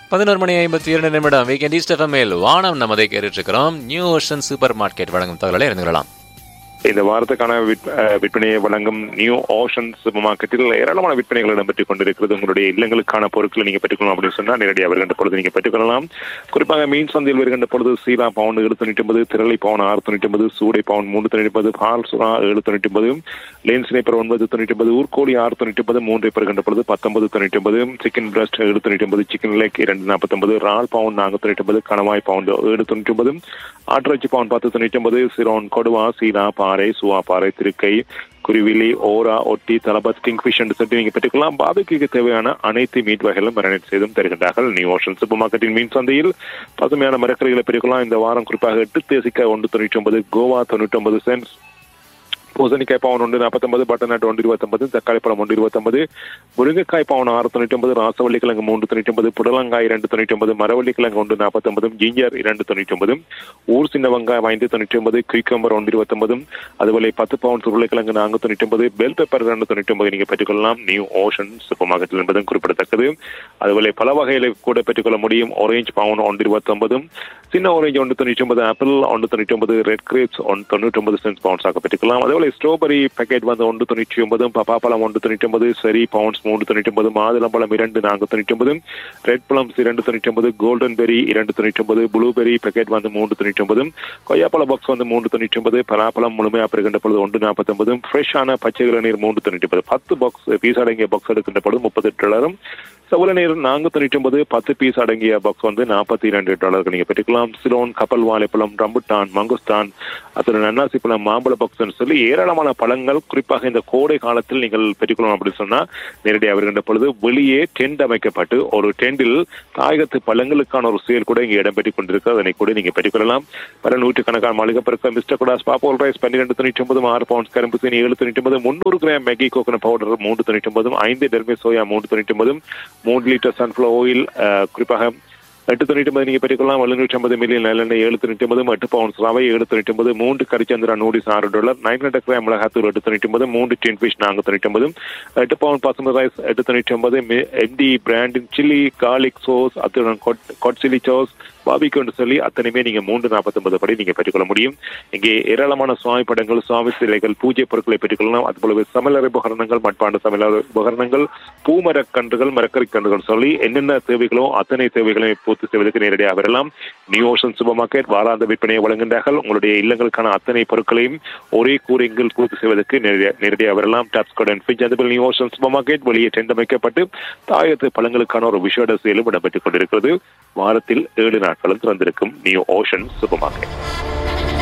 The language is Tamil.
பதினோரு மணி ஐம்பத்தி இரண்டு நிமிடம் வீக்கெண்ட் ஈஸ்ட் எஃப்எம்எல் வானம் நமதை கேட்டுட்டு இருக்கிறோம் நியூ ஓஷன் சூப்பர் மார்க்கெட் வழங்கும் தகவலை இருந்துக்கலாம் இந்த வாரத்துக்கான விற்- அஹ் விற்பனையை வழங்கும் நியூ ஓஷன் சூப்பர் மார்க்கெட்டில் ஏராளமான விற்பனைகள் இடம்பெற்றுக் கொண்டிருக்கிறது உங்களுடைய இல்லங்களுக்கான பொருட்களை நீங்க பெற்றுக்கொள்ளலாம் அப்படின்னு சொன்னா நேரடியாக வருகின்ற பொழுது நீங்க பெற்றுக்கொள்ளலாம் குறிப்பாக மீன் சந்தையில் வருகின்ற பொழுது சீலா பவுன் ஏழு தொண்ணூற்றி ஒன்பது திரளை பவுன் ஆறு தொண்ணூற்றி ஒன்பது சூடை பவுன் மூன்று தொண்ணூற்றி ஒன்பது பால் சுறா ஏழு தொண்ணூற்றி ஒன்பது லேன்ஸ் நேப்பர் ஒன்பது தொண்ணூற்றி ஒன்பது ஊர்கோழி ஆறு தொண்ணூற்றி ஒன்பது மூன்றை பெறுகின்ற பொழுது பத்தொன்பது தொண்ணூற்றி ஒன்பது சிக்கன் பிரஸ்ட் ஏழு தொண்ணூற்றி ஒன்பது சிக்கன் லெக் இரண்டு நாற்பத்தொன்பது ரால் பவுன் நான்கு தொண்ணூற்றி ஒன்பது கணவாய் பவுன் ஏழு தொண்ணூற்றி ஒன்பது ஆட்டிறைச்சி பவுன் பத்து தொண்ணூற்றி ஒன்பது சிரோன் கொடுவா சீலா பாறை சுவா பாறை திருக்கை குருவிலி ஓரா ஒட்டி தலபத் கிங்ஃபிஷ் என்று சொல்லி நீங்க பெற்றுக்கலாம் பாபிக்கு தேவையான அனைத்து மீட் வகைகளும் மரணட் செய்தும் தருகின்றார்கள் நியூ ஓஷன் சூப்பர் மார்க்கெட்டின் மீன் சந்தையில் பசுமையான மரக்கறிகளை பெற்றுக்கலாம் இந்த வாரம் குறிப்பாக எட்டு தேசிக்காய் ஒன்று தொண்ணூற்றி ஒன்பது கோவா தொண்ணூற்றி ஒன்பது சென்ஸ் பூசணிக்காய் பவுன் ஒன்று நாற்பத்தொன்பது பட்டர்நட் ஒன்று இருபத்தொன்பது தக்காளி பழம் ஒன்று இருபத்தொன்பது முருங்கைக்காய் பவுன் ஆறு தொண்ணூற்றி ஒன்பது ராசவள்ளி கிழங்கு மூன்று தொண்ணூற்றி ஒன்பது புடலங்காய் இரண்டு தொண்ணூற்றி ஒன்பது மரவள்ளி கிழங்கு ஒன்று நாற்பத்தொன்பது ஜிஞ்சர் இரண்டு தொண்ணூற்றி ஒன்பது ஊர் சின்ன வெங்காயம் ஐந்து தொண்ணூற்றி ஒன்பது குயிக்கம்பர் ஒன்று இருபத்தொன்பது அதுபோல பத்து பவுன் உருளைக்கிழங்கு நான்கு தொண்ணூற்றி ஒன்பது பெல் பெப்பர் ரெண்டு தொண்ணூற்றி ஒன்பது நீங்கள் பெற்றுக்கொள்ளலாம் நியூ ஓஷன் சூப்பர் மார்க்கெட்டில் என்பதும் குறிப்பிடத்தக்கது அதுபோல பல வகைகளை கூட பெற்றுக்கொள்ள முடியும் ஆரஞ்சு பவுன் ஒன்று இருபத்தொன்பது சின்ன ஆரஞ்சு ஒன்று தொண்ணூற்றி ஒன்பது ஆப்பிள் ஒன்று தொண்ணூற்றி ஒன்பது ரெட் கிரேப்ஸ் ஒன்று தொண்ணூற்றி ஒன்பது சென்ஸ் பவுன்ஸாக பெற்றுக்கலாம் அதேபோல ஸ்ட்ராபெரி பேக்கெட் வந்து ஒன்று தொண்ணூற்றி ஒன்பது பப்பாப்பழம் ஒன்று தொண்ணூற்றி ஒன்பது செரி பவுன்ஸ் மூன்று தொண்ணூற்றி ஒன்பது மாதுளம்பழம் இரண்டு நான்கு தொண்ணூற்றி ஒன்பது ரெட் பிளம்ஸ் இரண்டு தொண்ணூற்றி ஒன்பது கோல்டன் பெரி இரண்டு தொண்ணூற்றி ஒன்பது ப்ளூபெரி பேக்கெட் வந்து மூன்று தொண்ணூற்றி ஒன்பது கொய்யாப்பழ பாக்ஸ் வந்து மூன்று தொண்ணூற்றி ஒன்பது பலாப்பழம் முழுமையாக பெறுகின்ற பொழுது ஒன்று நாற்பத்தொன்பது ஃப்ரெஷ்ஷான பச்சை இளநீர் மூன்று தொண்ணூற்றி ஒன்பது பத்து பாக்ஸ் பீஸ் அடங்கிய பாக்ஸ் எடுக்கின்ற பொழுது முப்பது டாலரும் செவல நீர் நான்கு தொண்ணூற்றி ஒன்பது பத்து பீஸ் அடங்கிய பாக்ஸ் வந்து நாற்பத்தி இரண்டு டாலர்கள் நீங்க பெற்றுக்கலாம் சிலோன் கப்பல் வாழைப்பழம் ரம்புட்டான் மங்குஸ்தான் அத்துடன் அன்னாசி பழம் மாம்பழ பாக்ஸ் சொல்லி ஏராளமான பழங்கள் குறிப்பாக இந்த கோடை காலத்தில் நீங்கள் பெற்றுக்கொள்ளணும் அப்படின்னு சொன்னா நேரடியாக வருகின்ற பொழுது வெளியே டென்ட் அமைக்கப்பட்டு ஒரு டெண்டில் தாயகத்து பழங்களுக்கான ஒரு செயல் கூட இங்கே இடம்பெற்றுக் கொண்டிருக்கு அதனை கூட நீங்க பெற்றுக்கொள்ளலாம் பல நூற்றுக்கணக்கான மளிகை பொருட்கள் மிஸ்டர் குடாஸ் பாப்போல் ரைஸ் பன்னிரெண்டு தொண்ணூற்றி ஒன்பது ஆறு பவுண்ட்ஸ் கரும்பு சீனி ஏழு தொண்ணூற்றி ஒன்பது முன்னூறு கிராம் மேகி கோகனட் பவுடர் மூன்று தொண்ணூற்றி ஒன்பது ஐந்து டெர்மி சோயா மூன்று தொண்ணூற்றி ஒன்பது மூன்று லிட்டர் சன்ஃபிளவர் ஆயில் குறிப்பாக எட்டு தொண்ணூற்றி ஒன்பது நீங்க பெற்றுக்கொள்ளலாம் எழுநூற்றி ஐம்பது மில்லியன் நல்லெண்ணெய் ஏழு தொண்ணூற்றி ஒன்பது எட்டு பவுன்ஸ் ரவை ஏழு தொண்ணூற்றி ஒன்பது மூன்று கரிச்சந்திரா நூடிஸ் ஆறு டாலர் நைன் ஹண்ட்ரட் கிராம் மிளகாத்தூள் எட்டு தொண்ணூற்றி ஒன்பது மூன்று டின் ஃபிஷ் நான்கு தொண்ணூற்றி ஒன்பது எட்டு பவுன் பாசுமதி ரைஸ் எட்டு தொண்ணூற்றி ஒன்பது எம்டி பிராண்டின் சில்லி கார்லிக் சோஸ் அத்துடன் கொட் சில்லி சோஸ் பாபிக்கு என்று சொல்லி அத்தனையுமே நீங்க மூன்று நாற்பத்தொன்பது படி நீங்க பெற்றுக்கொள்ள முடியும் இங்கே ஏராளமான சுவாமி படங்கள் சுவாமி சிலைகள் பூஜை பொருட்களை பெற்றுக்கொள்ளலாம் அதுபோலவே சமையலறை உபகரணங்கள் மட்பாண்ட சமையலறை உபகரணங்கள் பூமரக் கன்றுகள் மரக்கறி கன்றுகள் சொல்லி என்னென்ன தேவைகளோ அத்தனை தேவைகளையும் பூர்த்தி செய்வதற்கு நேரடியாக வரலாம் நியூ ஓஷன் சூப்பர் மார்க்கெட் வாராந்த விற்பனையை வழங்குகின்றார்கள் உங்களுடைய இல்லங்களுக்கான அத்தனை பொருட்களையும் ஒரே கூரையில் பூர்த்தி செய்வதற்கு நேரடியா- நேரடியாக வரலாம் டாப்ஸ்கோட் அண்ட் ஃபிட்ச் அதுபோல் நியூ ஓஷன் சூப்பர் மார்க்கெட் வெளியே டெண்ட் அமைக்கப்பட்டு தாயத்து பழங்களுக்கான ஒரு விஷேட செயலும் இடம்பெற்றுக் கொண்டிருக்கிறது வாரத்தில் ஏழு நாட்களும் திறந்திருக்கும் நியூ ஓஷன் சூப்பர் மார்க்கெட்